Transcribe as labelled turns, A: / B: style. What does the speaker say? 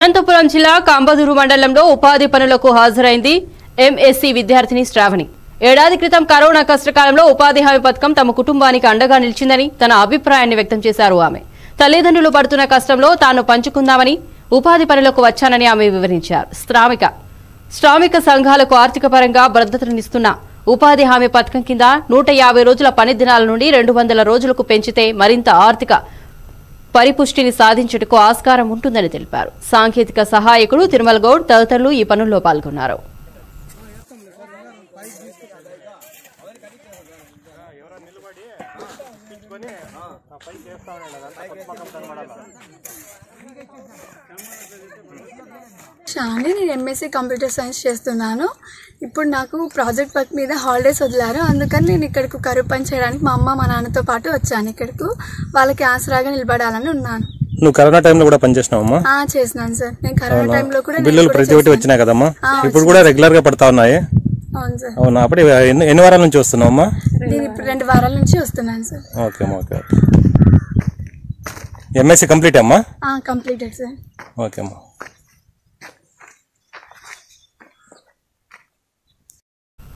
A: అనంతపురం జిల్లా కాంబదూరు మండలంలో ఉపాధి పనులకు హాజరైంది ఎంఎస్సి విద్యార్థిని శ్రావణి ఏడాది క్రితం కరోనా కష్టకాలంలో ఉపాధి హామీ పథకం తమ కుటుంబానికి అండగా నిలిచిందని తన అభిప్రాయాన్ని వ్యక్తం చేశారు ఆమె తల్లిదండ్రులు పడుతున్న కష్టంలో తాను పంచుకుందామని ఉపాధి పనులకు వచ్చానని ఆమె వివరించారు శ్రామిక శ్రామిక సంఘాలకు ఆర్థిక పరంగా భద్రతనిస్తున్న ఉపాధి హామీ పథకం కింద నూట యాభై రోజుల పని దినాల నుండి రెండు వందల రోజులకు పెంచితే మరింత ఆర్థిక పరిపుష్టిని సాధించుటకు ఆస్కారం ఉంటుందని తెలిపారు సాంకేతిక సహాయకుడు తిరుమల గౌడ్ తదితరులు ఈ పనుల్లో పాల్గొన్నారు
B: షాని నేను ఎంఎస్సీ కంప్యూటర్ సైన్స్ చేస్తున్నాను ఇప్పుడు నాకు ప్రాజెక్ట్ వర్క్ మీద హాలిడేస్ వదిలారు అందుకని నేను ఇక్కడికి కరువు పని చేయడానికి మా అమ్మ మా నాన్నతో పాటు వచ్చాను ఇక్కడకు వాళ్ళకి ఆసరాగా నిలబడాలని ఉన్నాను
C: నువ్వు కరోనా టైంలో కూడా పనిచేసినావమ్మా
B: ఆ చేసినాను సార్ నేను కరోనా టైంలో కూడా నేను
C: బిల్లులు
B: కూడా
C: ప్రతి ఒక్కటి వచ్చినాయి కదమ్మా ఇప్పుడు కూడా రెగ్యులర్ గా పడతా ఉన్నాయి
B: అవును సార్
C: అవునా అప్పుడు ఎన్ని ఎన్ని వారాల నుంచి వస్తున్నావమ్మా
B: నేను ఇప్పుడు రెండు వారాల నుంచి వస్తున్నాను సార్
C: ఓకే అమ్మా ఓకే ఓకే ఎంఎస్సి కంప్లీట్ అమ్మా
B: కంప్లీటెడ్ సార్
C: ఓకే అమ్మా